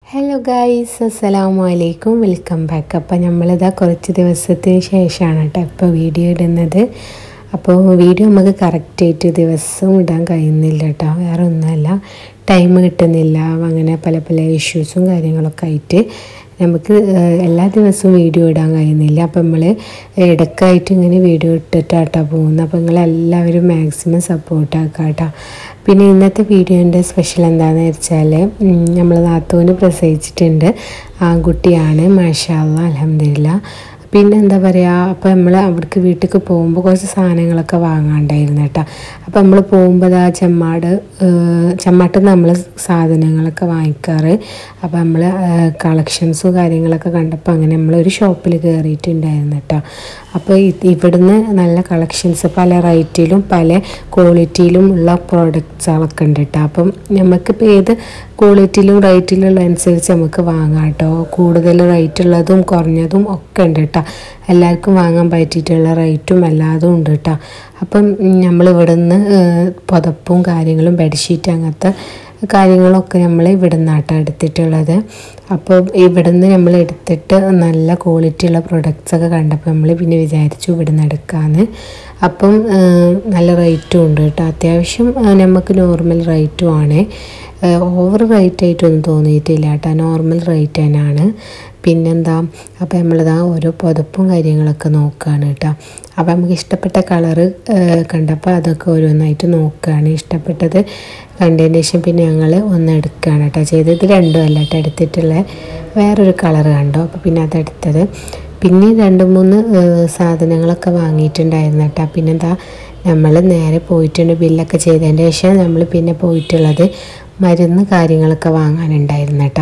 hello guys അസ്സലാമു അലൈക്കും welcome back അപ്പോൾ നമ്മളിതാ കുറച്ച് ദിവസത്തിന് ശേഷമാണ് കേട്ടോ ഇപ്പോൾ വീഡിയോ ഇടുന്നത് അപ്പോൾ വീഡിയോ നമുക്ക് കറക്റ്റായിട്ട് ദിവസം ഇടാൻ കഴിയുന്നില്ല കേട്ടോ വേറെ ഒന്നുമല്ല ടൈം കിട്ടുന്നില്ല അങ്ങനെ പല പല ഇഷ്യൂസും കാര്യങ്ങളൊക്കെ ആയിട്ട് നമുക്ക് ഏഹ്, എല്ലാ ദിവസവും വീഡിയോ ഇടാൻ കഴിയുന്നില്ല അപ്പം നമ്മൾ ഇടയ്ക്കായിട്ട് ഇങ്ങനെ വീഡിയോ ഇട്ടിട്ടാട്ടോ പോകുന്നത് അപ്പോൾ നിങ്ങളെല്ലാവരും മാക്സിമം സപ്പോർട്ട് ആക്കുക കേട്ടോ പിന്നെ ഇന്നത്തെ വീഡിയോൻ്റെ സ്പെഷ്യൽ എന്താണെന്ന് വെച്ചാൽ നമ്മൾ നാത്തൂന് പ്രസവിച്ചിട്ടുണ്ട് ആൺകുട്ടിയാണ് മാഷാല്ല അലഹമില്ല പിന്നെ എന്താ പറയുക അപ്പോൾ നമ്മൾ അവിടേക്ക് വീട്ടിലേക്ക് പോകുമ്പോൾ കുറച്ച് സാധനങ്ങളൊക്കെ വാങ്ങാണ്ടായിരുന്നു കേട്ടോ അപ്പോൾ നമ്മൾ പോകുമ്പോൾ ആ ചെമ്മാട് ഏഹ്, ചെമ്മാട്ടിൽ നമ്മൾ സാധനങ്ങളൊക്കെ വാങ്ങിക്കാറ് അപ്പോൾ നമ്മൾ കളക്ഷൻസും കാര്യങ്ങളൊക്കെ കണ്ടപ്പോൾ അങ്ങനെ നമ്മളൊരു ഷോപ്പിൽ കയറിയിട്ടുണ്ടായിരുന്നു കേട്ടോ അപ്പോൾ ഇത് ഇവിടുന്ന് നല്ല കളക്ഷൻസ് പല റേറ്റിലും പല ക്വാളിറ്റിയിലും ഉള്ള പ്രോഡക്റ്റ്സുകളൊക്കെ ഉണ്ട് കേട്ടോ അപ്പം നമുക്കിപ്പോൾ ഏത് ക്വാളിറ്റിയിലും റേറ്റിലുള്ള അനുസരിച്ച് നമുക്ക് വാങ്ങാം കേട്ടോ കൂടുതൽ റേറ്റ് ഉള്ളതും കുറഞ്ഞതും ഒക്കെ ഉണ്ട് കേട്ടോ എല്ലാവർക്കും വാങ്ങാൻ പറ്റിയിട്ടുള്ള റേറ്റും എല്ലാതും ഉണ്ട് കേട്ടോ അപ്പം നമ്മൾ ഇവിടെ നിന്ന് പുതപ്പും കാര്യങ്ങളും ബെഡ്ഷീറ്റ് അങ്ങനത്തെ കാര്യങ്ങളൊക്കെ നമ്മൾ ഇവിടെ നിന്നാട്ടോ എടുത്തിട്ടുള്ളത് അപ്പോൾ ഇവിടെ നിന്ന് നമ്മൾ എടുത്തിട്ട് നല്ല ക്വാളിറ്റി ഉള്ള പ്രൊഡക്ട്സ് ഒക്കെ കണ്ടപ്പോൾ നമ്മൾ പിന്നെ വിചാരിച്ചു ഇവിടെ നിന്ന് എടുക്കാമെന്ന് അപ്പം ആ, നല്ല റേറ്റും ഉണ്ട് കേട്ടോ അത്യാവശ്യം ആ, നമുക്ക് നോർമൽ റേറ്റും ആണ് ഓവർ റേറ്റ് ആയിട്ടൊന്നും തോന്നിയിട്ടില്ല കേട്ടോ നോർമൽ റേറ്റ് തന്നെയാണ് പിന്നെന്താ അപ്പോൾ നമ്മളിതാ ഓരോ പുതപ്പും കാര്യങ്ങളൊക്കെ നോക്കുകയാണ് കേട്ടോ അപ്പോൾ നമുക്ക് ഇഷ്ടപ്പെട്ട കളറ് കണ്ടപ്പോൾ അതൊക്കെ ഓരോന്നായിട്ട് നോക്കുകയാണ് ഇഷ്ടപ്പെട്ടത് കണ്ടതിന് ശേഷം പിന്നെ ഞങ്ങൾ ഒന്ന് എടുക്കുകയാണ് കേട്ടോ ചെയ്തത് രണ്ടും അല്ല കേട്ടോ എടുത്തിട്ടുള്ള വേറൊരു കളറ് കണ്ടോ അപ്പോൾ പിന്നെ അതെടുത്തത് പിന്നെ രണ്ട് മൂന്ന് ഏഹ്, സാധനങ്ങളൊക്കെ വാങ്ങിയിട്ടുണ്ടായിരുന്നു കേട്ടോ പിന്നെന്താ നമ്മൾ നേരെ പോയിട്ടുണ്ട് ബില്ലൊക്കെ ചെയ്തതിൻ്റെ ശേഷം നമ്മൾ പിന്നെ പോയിട്ടുള്ളത് മരുന്ന് കാര്യങ്ങളൊക്കെ വാങ്ങാനുണ്ടായിരുന്നു കേട്ടോ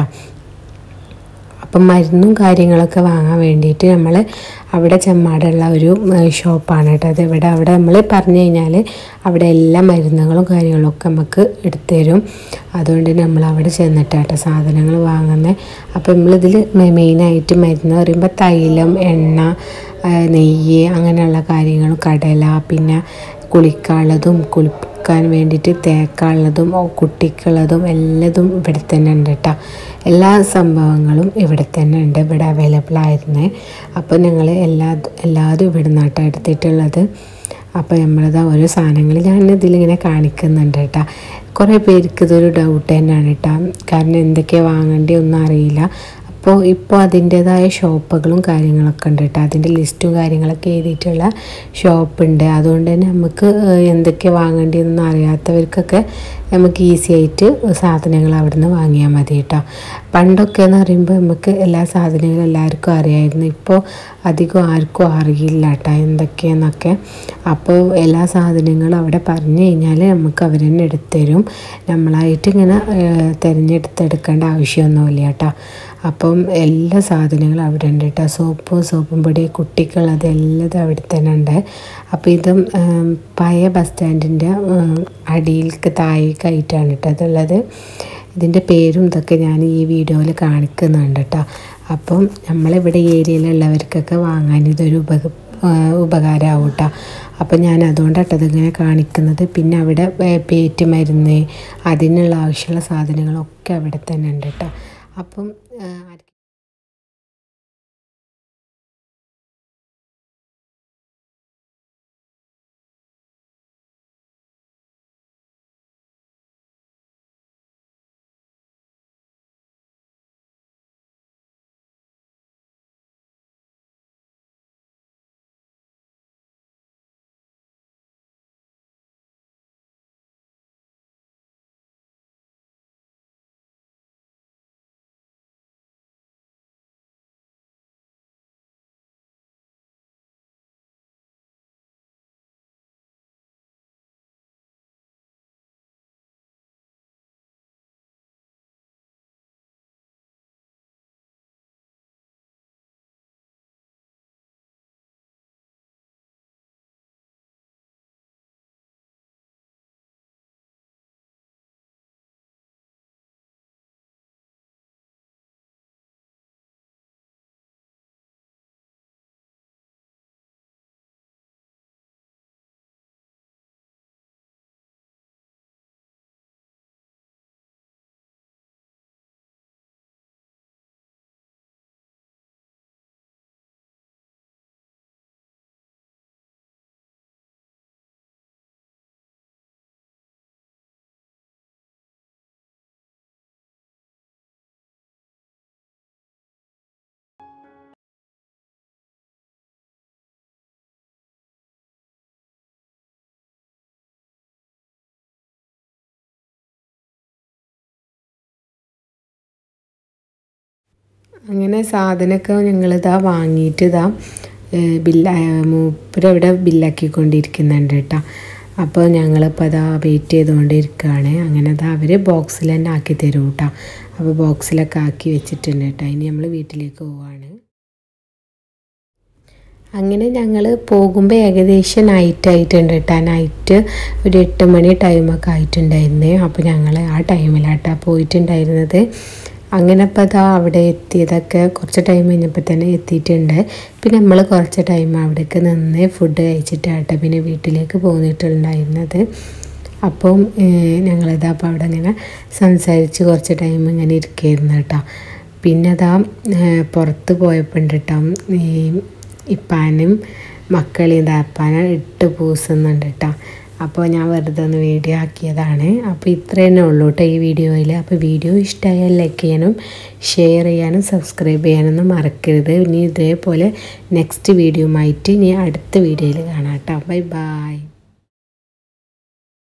അപ്പം മരുന്നും കാര്യങ്ങളൊക്കെ വാങ്ങാൻ വേണ്ടിയിട്ട് നമ്മൾ അവിടെ ചെമ്മാടുള്ള ഒരു ഏഹ്, ഷോപ്പാണ് കേട്ടോ അത് ഇവിടെ അവിടെ നമ്മൾ പറഞ്ഞു കഴിഞ്ഞാൽ അവിടെ എല്ലാ മരുന്നുകളും കാര്യങ്ങളും ഒക്കെ നമുക്ക് എടുത്തു തരും അതുകൊണ്ട് നമ്മൾ അവിടെ ചെന്നിട്ടാട്ടോ സാധനങ്ങൾ വാങ്ങുന്നത് അപ്പോൾ നമ്മളിതിൽ മെയിനായിട്ട് മരുന്ന് പറയുമ്പോൾ തൈലം എണ്ണ ആ, നെയ്യ് അങ്ങനെയുള്ള കാര്യങ്ങളും കടല പിന്നെ കുളിക്കാനുള്ളതും കുളിക്കാൻ വേണ്ടിയിട്ട് തേക്കാനുള്ളതും ഓ, കുട്ടിക്കുള്ളതും എല്ലാതും ഇവിടെ തന്നെ ഉണ്ട് കേട്ടോ എല്ലാ സംഭവങ്ങളും ഇവിടെ തന്നെ ഉണ്ട് ഇവിടെ അവൈലബിൾ ആയിരുന്നു അപ്പോൾ ഞങ്ങൾ എല്ലാ എല്ലാതും ഇവിടെ നിന്നാട്ടോ എടുത്തിട്ടുള്ളത് അപ്പോൾ നമ്മളത് ഓരോ സാധനങ്ങൾ ഞാൻ ഇതിലിങ്ങനെ കാണിക്കുന്നുണ്ട് കേട്ടോ കുറേ പേർക്ക് ഇതൊരു ഡൗട്ട് തന്നെയാണ് കേട്ടോ കാരണം എന്തൊക്കെയാണ് വാങ്ങേണ്ടി ഒന്നും അറിയില്ല അപ്പോൾ ഇപ്പോൾ അതിൻ്റേതായ ഷോപ്പുകളും കാര്യങ്ങളൊക്കെ ഉണ്ട് കേട്ടോ അതിൻ്റെ ലിസ്റ്റും കാര്യങ്ങളൊക്കെ എഴുതിയിട്ടുള്ള ഷോപ്പുണ്ട് അതുകൊണ്ട് തന്നെ നമുക്ക് ഏഹ്, എന്തൊക്കെ വാങ്ങേണ്ടതെന്ന് അറിയാത്തവർക്കൊക്കെ നമുക്ക് ഈസി ആയിട്ട് സാധനങ്ങൾ അവിടുന്ന് വാങ്ങിയാൽ മതി കേട്ടോ പണ്ടൊക്കെ എന്ന് പറയുമ്പോൾ നമുക്ക് എല്ലാ സാധനങ്ങളും എല്ലാവർക്കും അറിയായിരുന്നു ഇപ്പോൾ അധികം ആർക്കും അറിയില്ല കേട്ടോ എന്തൊക്കെയെന്നൊക്കെ അപ്പോൾ എല്ലാ സാധനങ്ങളും അവിടെ പറഞ്ഞു കഴിഞ്ഞാൽ നമുക്ക് അവർ തന്നെ എടുത്തുതരും നമ്മളായിട്ട് ഇങ്ങനെ ഏഹ്, തിരഞ്ഞെടുത്തെടുക്കേണ്ട ആവശ്യമൊന്നുമില്ല കേട്ടോ അപ്പം എല്ലാ സാധനങ്ങളും അവിടെ ഉണ്ട് കേട്ടോ സോപ്പ് സോപ്പും പൊടി കുട്ടിക്കുള്ളത് എല്ലാതും അവിടെ തന്നെ ഉണ്ട് അപ്പോൾ ഇതും ഉം, പഴയ ബസ് സ്റ്റാൻഡിൻ്റെ അടിയിലേക്ക് താഴേക്കായിട്ടാണ് കേട്ടോ അതുള്ളത് ഇതിൻ്റെ പേരും ഇതൊക്കെ ഞാൻ ഈ വീഡിയോയിൽ കാണിക്കുന്നുണ്ട് കേട്ടോ അപ്പം നമ്മളിവിടെ ഈ ഏരിയയിലുള്ളവർക്കൊക്കെ വാങ്ങാൻ ഇതൊരു ഉപക ഉപകാരമാവും കേട്ടോ അപ്പം ഞാൻ അതുകൊണ്ടാട്ടോ ഇതിങ്ങനെ കാണിക്കുന്നത് പിന്നെ അവിടെ ഏ, പേറ്റ് മരുന്ന് അതിനുള്ള ആവശ്യമുള്ള സാധനങ്ങളൊക്കെ അവിടെ തന്നെ ഉണ്ട് കേട്ടോ അപ്പം ആ, അങ്ങനെ സാധനമൊക്കെ ഞങ്ങളിതാ വാങ്ങിയിട്ട് ഇതാ ബില്ല മൂപ്പരവിടെ ബില്ലാക്കിക്കൊണ്ടിരിക്കുന്നുണ്ട് കേട്ടോ അപ്പോൾ ഞങ്ങളിപ്പോൾ അതാ വെയിറ്റ് ചെയ്തുകൊണ്ടിരിക്കുകയാണ് അങ്ങനെ അതാ അവർ ബോക്സിൽ തന്നെ ആക്കി തരും കേട്ടോ അപ്പോൾ ബോക്സിലൊക്കെ ആക്കി വെച്ചിട്ടുണ്ട് കേട്ടോ ഇനി നമ്മൾ വീട്ടിലേക്ക് പോവാണ് അങ്ങനെ ഞങ്ങൾ പോകുമ്പോൾ ഏകദേശം നൈറ്റ് ആയിട്ടുണ്ട് കേട്ടോ നൈറ്റ് ഒരു എട്ട് മണി ടൈമൊക്കെ ആയിട്ടുണ്ടായിരുന്നേ അപ്പോൾ ഞങ്ങൾ ആ ടൈമിലാട്ടാ പോയിട്ടുണ്ടായിരുന്നത് അങ്ങനെ അപ്പോൾ അതാ അവിടെ എത്തിയതൊക്കെ കുറച്ച് ടൈം കഴിഞ്ഞപ്പോൾ തന്നെ എത്തിയിട്ടുണ്ട് പിന്നെ നമ്മൾ കുറച്ച് ടൈം അവിടേക്ക് നിന്ന് ഫുഡ് കഴിച്ചിട്ടാട്ടെ പിന്നെ വീട്ടിലേക്ക് പോന്നിട്ടുണ്ടായിരുന്നത് അപ്പം ഞങ്ങളിതാ അപ്പോൾ അവിടെ ഇങ്ങനെ സംസാരിച്ച് കുറച്ച് ടൈം ഇങ്ങനെ ഇരിക്കുകയായിരുന്നു കേട്ടോ പിന്നെ അതാ പുറത്ത് പോയപ്പോൾ ഉണ്ട് കേട്ടോ ഈ ഇപ്പാനും മക്കളെയും താപ്പാന ഇട്ട് പൂസുന്നുണ്ട് കേട്ടോ അപ്പോൾ ഞാൻ വെറുതെ ഒന്ന് വീഡിയോ ആക്കിയതാണ് അപ്പോൾ ഇത്ര തന്നെ ഉള്ളൂ കേട്ടോ ഈ വീഡിയോയിൽ അപ്പോൾ വീഡിയോ ഇഷ്ടമായാൽ ലൈക്ക് ചെയ്യാനും ഷെയർ ചെയ്യാനും സബ്സ്ക്രൈബ് ചെയ്യാനൊന്നും മറക്കരുത് ഇനി ഇതേപോലെ നെക്സ്റ്റ് വീഡിയോ ആയിട്ട് ഇനി അടുത്ത വീഡിയോയിൽ കാണാം കേട്ടോ ബൈ ബൈ